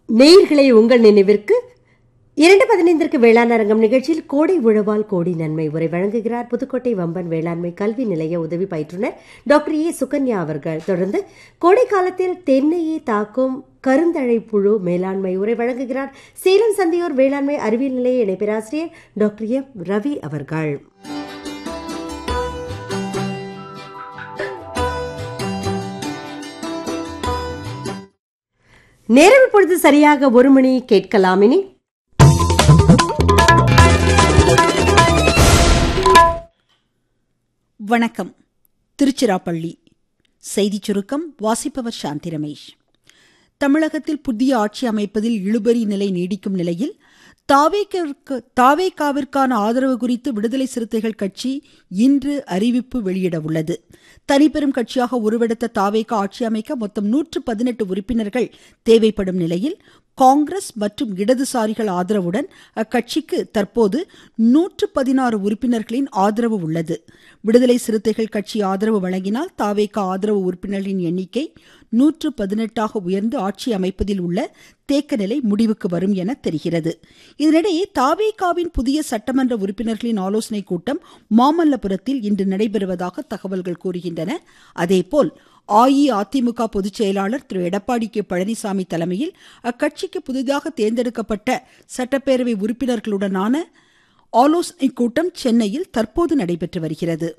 நேயர்களை உங்கள் நினைவிற்கு இரண்டு பதினைந்திற்கு வேளாண் அரங்கம் நிகழ்ச்சியில் கோடை உழவால் கோடி நன்மை உரை வழங்குகிறார் புதுக்கோட்டை வம்பன் வேளாண்மை கல்வி நிலைய உதவி பயிற்றுனர் டாக்டர் ஏ சுகன்யா அவர்கள் தொடர்ந்து கோடை காலத்தில் தென்னையை தாக்கும் கருந்தழை புழு மேலாண்மை உரை வழங்குகிறார் சேலம் சந்தையூர் வேளாண்மை அறிவியல் நிலைய இணை பேராசிரியர் டாக்டர் எம் ரவி அவர்கள் நேரம் இப்பொழுது சரியாக ஒரு மணி கேட்கலாம் இனி வணக்கம் திருச்சிராப்பள்ளி செய்திச் சுருக்கம் வாசிப்பவர் சாந்தி ரமேஷ் தமிழகத்தில் புதிய ஆட்சி அமைப்பதில் இழுபறி நிலை நீடிக்கும் நிலையில் தாவேக்கிற்கு தாவேகாவிற்கான ஆதரவு குறித்து விடுதலை சிறுத்தைகள் கட்சி இன்று அறிவிப்பு வெளியிட உள்ளது தனிப்பெரும் கட்சியாக உருவெடுத்த தாவேகா ஆட்சி அமைக்க மொத்தம் நூற்று பதினெட்டு உறுப்பினர்கள் தேவைப்படும் நிலையில் காங்கிரஸ் மற்றும் இடதுசாரிகள் ஆதரவுடன் அக்கட்சிக்கு தற்போது நூற்று பதினாறு உறுப்பினர்களின் ஆதரவு உள்ளது விடுதலை சிறுத்தைகள் கட்சி ஆதரவு வழங்கினால் தாவேகா ஆதரவு உறுப்பினர்களின் எண்ணிக்கை நூற்று பதினெட்டாக உயர்ந்து ஆட்சி அமைப்பதில் உள்ள தேக்க நிலை முடிவுக்கு வரும் என தெரிகிறது இதனிடையே தாவேகாவின் புதிய சட்டமன்ற உறுப்பினர்களின் ஆலோசனை கூட்டம் மாமல்லபுரத்தில் இன்று நடைபெறுவதாக தகவல்கள் கூறுகின்றன அதேபோல் அஇஅதிமுக பொதுச் செயலாளர் திரு எடப்பாடி கே பழனிசாமி தலைமையில் அக்கட்சிக்கு புதிதாக தேர்ந்தெடுக்கப்பட்ட சட்டப்பேரவை உறுப்பினர்களுடனான ஆலோசனைக் கூட்டம் சென்னையில் தற்போது நடைபெற்று வருகிறது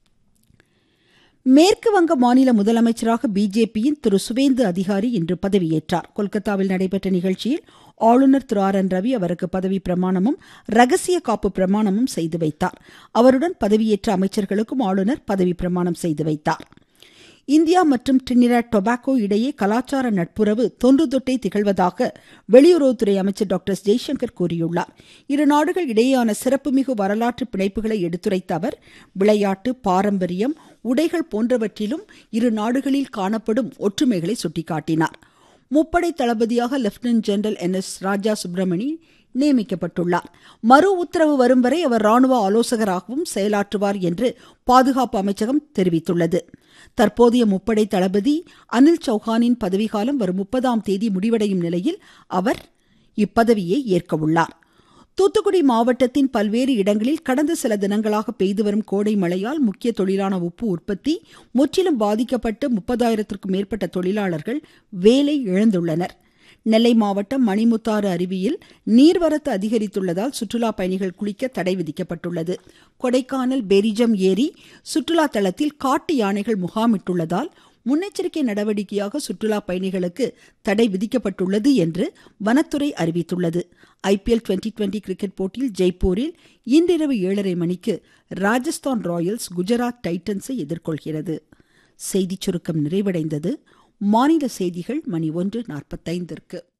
மேற்கு வங்க மாநில முதலமைச்சராக பிஜேபியின் திரு சுவேந்து அதிகாரி இன்று பதவியேற்றார் கொல்கத்தாவில் நடைபெற்ற நிகழ்ச்சியில் ஆளுநர் திரு ஆர் என் ரவி அவருக்கு பதவி பிரமாணமும் ரகசிய காப்பு பிரமாணமும் செய்து வைத்தார் அவருடன் பதவியேற்ற அமைச்சர்களுக்கும் ஆளுநர் பதவி பிரமாணம் செய்து வைத்தார் இந்தியா மற்றும் டிரினிடாட் டொபாக்கோ இடையே கலாச்சார நட்புறவு தொன்று தொட்டே திகழ்வதாக வெளியுறவுத்துறை அமைச்சர் டாக்டர் ஜெய்சங்கர் கூறியுள்ளார் இரு நாடுகள் இடையேயான சிறப்புமிகு வரலாற்று பிணைப்புகளை எடுத்துரைத்த அவர் விளையாட்டு பாரம்பரியம் உடைகள் போன்றவற்றிலும் இரு நாடுகளில் காணப்படும் ஒற்றுமைகளை சுட்டிக்காட்டினார் முப்படை தளபதியாக lieutenant general N S Raja Subramani நியமிக்கப்பட்டுள்ளார் மறு உத்தரவு வரும் வரை அவர் ராணுவ ஆலோசகராகவும் செயலாற்றுவார் என்று பாதுகாப்பு அமைச்சகம் தெரிவித்துள்ளது தற்போதைய முப்படை தளபதி அனில் சௌஹானின் பதவிக்காலம் வரும் முப்பதாம் தேதி முடிவடையும் நிலையில் அவர் இப்பதவியை ஏற்க உள்ளார் தூத்துக்குடி மாவட்டத்தின் பல்வேறு இடங்களில் கடந்த சில தினங்களாக பெய்து வரும் கோடை மழையால் முக்கிய தொழிலான உப்பு உற்பத்தி முற்றிலும் பாதிக்கப்பட்டு முப்பதாயிரத்திற்கும் மேற்பட்ட தொழிலாளர்கள் வேலை இழந்துள்ளனர் நெல்லை மாவட்டம் மணிமுத்தாறு அருவியில் நீர்வரத்து அதிகரித்துள்ளதால் சுற்றுலா பயணிகள் குளிக்க தடை விதிக்கப்பட்டுள்ளது கொடைக்கானல் பெரிஜம் ஏரி சுற்றுலா தளத்தில் காட்டு யானைகள் முகாமிட்டுள்ளதால் முன்னெச்சரிக்கை நடவடிக்கையாக சுற்றுலா பயணிகளுக்கு தடை விதிக்கப்பட்டுள்ளது என்று வனத்துறை அறிவித்துள்ளது ஐபிஎல் டுவெண்டி டுவெண்டி கிரிக்கெட் போட்டியில் ஜெய்ப்பூரில் இன்றிரவு ஏழரை மணிக்கு ராஜஸ்தான் ராயல்ஸ் குஜராத் டைட்டன்ஸை எதிர்கொள்கிறது செய்திச் சுருக்கம் நிறைவடைந்தது மாநில செய்திகள் மணி ஒன்று நாற்பத்தைந்திற்கு